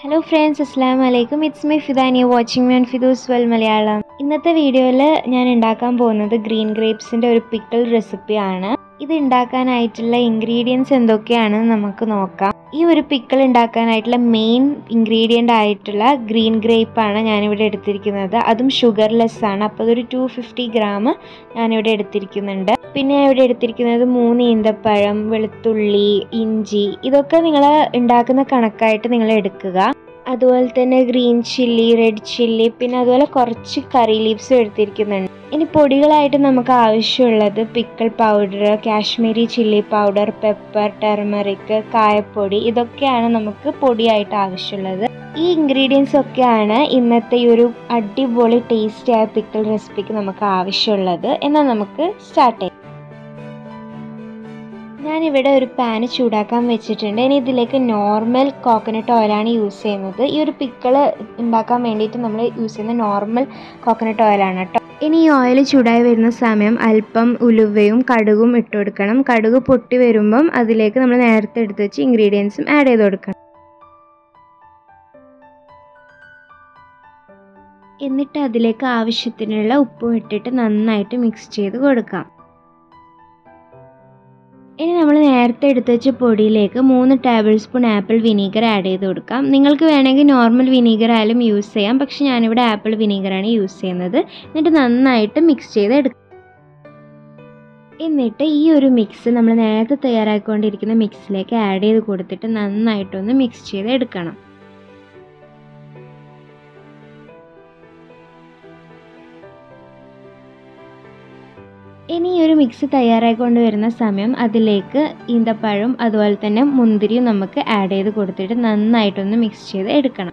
hello friends അസ്സാം വലൈക്കും it's my ഫിദാനി വാച്ചിങ് മീ ഓൺ ഫിദൂസ് വെൽ മലയാളം ഇന്നത്തെ വീഡിയോയിൽ ഞാൻ ഉണ്ടാക്കാൻ പോകുന്നത് ഗ്രീൻ ഗ്രേപ്സിൻ്റെ ഒരു പിക്കിൾ റെസിപ്പിയാണ് ഇത് ഉണ്ടാക്കാനായിട്ടുള്ള ഇൻഗ്രീഡിയൻസ് എന്തൊക്കെയാണെന്ന് നമുക്ക് നോക്കാം ഈ ഒരു പിക്കിൾ ഉണ്ടാക്കാനായിട്ടുള്ള മെയിൻ ഇൻഗ്രീഡിയൻ്റ് ആയിട്ടുള്ള ഗ്രീൻ ഗ്രേപ്പ് ആണ് ഞാനിവിടെ എടുത്തിരിക്കുന്നത് അതും ഷുഗർലെസ് ആണ് അപ്പോൾ അതൊരു ടു ഫിഫ്റ്റി ഗ്രാം ഞാനിവിടെ എടുത്തിരിക്കുന്നുണ്ട് പിന്നെ ഞാൻ ഇവിടെ എടുത്തിരിക്കുന്നത് മൂന്ന് ഈന്തപ്പഴം വെളുത്തുള്ളി ഇഞ്ചി ഇതൊക്കെ നിങ്ങൾ ഉണ്ടാക്കുന്ന കണക്കായിട്ട് നിങ്ങൾ എടുക്കുക അതുപോലെ തന്നെ ഗ്രീൻ ചില്ലി റെഡ് ചില്ലി പിന്നെ അതുപോലെ കുറച്ച് കറി ലീവ്സും എടുത്തിരിക്കുന്നുണ്ട് ഇനി പൊടികളായിട്ട് നമുക്ക് ആവശ്യമുള്ളത് pickle powder Kashmiri chilli powder pepper turmeric കായപ്പൊടി ഇതൊക്കെയാണ് നമുക്ക് പൊടിയായിട്ട് ആവശ്യമുള്ളത് ഈ ഇൻഗ്രീഡിയൻസ് ഒക്കെയാണ് ഇന്നത്തെ ഈ ഒരു അടിപൊളി ടേസ്റ്റി ആയ പിക്കിൾ റെസിപ്പിക്ക് നമുക്ക് ആവശ്യമുള്ളത് എന്നാൽ നമുക്ക് സ്റ്റാർട്ട് ചെയ്യാം ഞാനിവിടെ ഒരു പാന് ചൂടാക്കാൻ വെച്ചിട്ടുണ്ട് ഇനി ഇതിലേക്ക് നോർമൽ കോക്കനട്ട് ഓയിലാണ് യൂസ് ചെയ്യുന്നത് ഈ ഒരു പിക്കിള് ഉണ്ടാക്കാൻ വേണ്ടിയിട്ട് നമ്മൾ യൂസ് ചെയ്യുന്ന നോർമൽ കോക്കനട്ട് ഓയിലാണ് കേട്ടോ ഇനി ഈ ഓയിൽ ചൂടായി വരുന്ന സമയം അല്പം ഉലുവയും കടുകും ഇട്ട് കൊടുക്കണം കടുക് പൊട്ടി വരുമ്പം അതിലേക്ക് നമ്മൾ നേരത്തെ എടുത്ത് വെച്ച് ഇൻഗ്രീഡിയൻസും ആഡ് ചെയ്ത് കൊടുക്കണം എന്നിട്ട് അതിലേക്ക് ആവശ്യത്തിനുള്ള ഉപ്പും ഇട്ടിട്ട് നന്നായിട്ട് മിക്സ് ചെയ്ത് കൊടുക്കാം ഇനി നമ്മൾ നേരത്തെ എടുത്ത് വെച്ച പൊടിയിലേക്ക് മൂന്ന് table spoon apple vinegar add ചെയ്ത് കൊടുക്കാം നിങ്ങൾക്ക് വേണമെങ്കിൽ നോർമൽ വിനീഗർ ആയാലും യൂസ് ചെയ്യാം പക്ഷെ ഞാനിവിടെ ആപ്പിൾ വിനീഗറാണ് യൂസ് ചെയ്യുന്നത് എന്നിട്ട് നന്നായിട്ട് മിക്സ് ചെയ്ത് എടുക്കാം എന്നിട്ട് ഈ ഒരു മിക്സ് നമ്മൾ നേരത്തെ തയ്യാറാക്കിക്കൊണ്ടിരിക്കുന്ന മിക്സിലേക്ക് ആഡ് ചെയ്ത് കൊടുത്തിട്ട് നന്നായിട്ടൊന്ന് മിക്സ് ചെയ്ത് എടുക്കണം ഇനി ഈ ഒരു മിക്സ് തയ്യാറായിക്കൊണ്ട് വരുന്ന സമയം അതിലേക്ക് ഈന്തപ്പഴം അതുപോലെ തന്നെ മുന്തിരിയും നമുക്ക് ആഡ് ചെയ്ത് കൊടുത്തിട്ട് നന്നായിട്ടൊന്ന് മിക്സ് ചെയ്ത് എടുക്കണം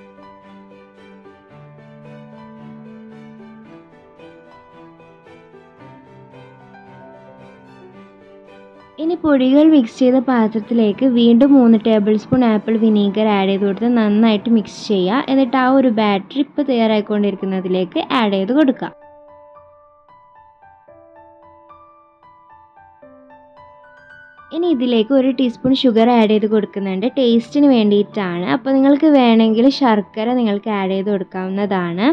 ഇനി പൊടികൾ മിക്സ് ചെയ്ത പാത്രത്തിലേക്ക് വീണ്ടും മൂന്ന് table spoon apple vinegar add ചെയ്ത് കൊടുത്ത് നന്നായിട്ട് മിക്സ് ചെയ്യുക എന്നിട്ട് ആ ഒരു ബാറ്ററി ഇപ്പോൾ തയ്യാറായിക്കൊണ്ടിരിക്കുന്നതിലേക്ക് ആഡ് ചെയ്ത് കൊടുക്കുക ഇനി ഇതിലേക്ക് ഒരു ടീസ്പൂൺ ഷുഗർ ആഡ് ചെയ്ത് കൊടുക്കുന്നുണ്ട് ടേസ്റ്റിന് വേണ്ടിയിട്ടാണ് അപ്പോൾ നിങ്ങൾക്ക് വേണമെങ്കിൽ ശർക്കര നിങ്ങൾക്ക് ആഡ് ചെയ്ത് കൊടുക്കാവുന്നതാണ്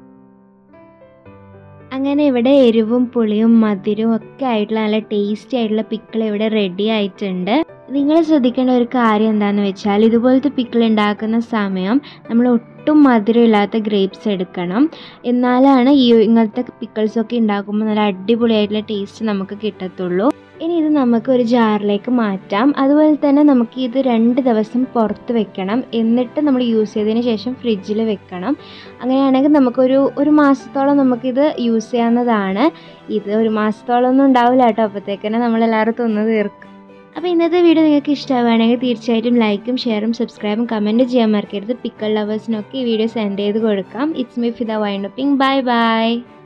അങ്ങനെ ഇവിടെ എരിവും പുളിയും മധുരവും ഒക്കെ ആയിട്ടുള്ള നല്ല ടേസ്റ്റി ആയിട്ടുള്ള പിക്കിൾ ഇവിടെ റെഡി ആയിട്ടുണ്ട് നിങ്ങൾ ശ്രദ്ധിക്കേണ്ട ഒരു കാര്യം എന്താണെന്ന് വെച്ചാൽ ഇതുപോലത്തെ പിക്കിൾ ഉണ്ടാക്കുന്ന സമയം നമ്മൾ ഒട്ടും മധുരമില്ലാത്ത ഗ്രേപ്സ് എടുക്കണം എന്നാലാണ് ഈ ഇങ്ങനത്തെ പിക്കിൾസൊക്കെ ഉണ്ടാക്കുമ്പോൾ നല്ല അടിപൊളിയായിട്ടുള്ള ടേസ്റ്റ് നമുക്ക് കിട്ടത്തുള്ളൂ ഇനി ഇത് നമുക്ക് ഒരു ജാറിലേക്ക് മാറ്റാം അതുപോലെ തന്നെ നമുക്ക് ഇത് രണ്ട് ദിവസം പുറത്ത് വെക്കണം എന്നിട്ട് നമ്മൾ യൂസ് ചെയ്തതിന് ശേഷം ഫ്രിഡ്ജിൽ വെക്കണം അങ്ങനെയാണെങ്കിൽ നമുക്കൊരു ഒരു മാസത്തോളം നമുക്കിത് യൂസ് ചെയ്യാവുന്നതാണ് ഇത് ഒരു മാസത്തോളം ഒന്നും ഉണ്ടാവില്ല കേട്ടോ അപ്പോഴത്തേക്കന്നെ നമ്മളെല്ലാവരും തിന്ന് തീർക്കും അപ്പോൾ ഇന്നത്തെ വീഡിയോ നിങ്ങൾക്ക് ഇഷ്ടമാവുകയാണെങ്കിൽ തീർച്ചയായിട്ടും ലൈക്കും ഷെയറും സബ്സ്ക്രൈബും കമൻറ്റ് ചെയ്യാൻ മറക്കരുത് പിക്കൽ ലവേഴ്സിനൊക്കെ ഈ വീഡിയോ സെൻഡ് ചെയ്ത് കൊടുക്കാം ഇറ്റ്സ് മീ ഫിദ വൈൻഡപ്പിംഗ് ബൈ ബൈ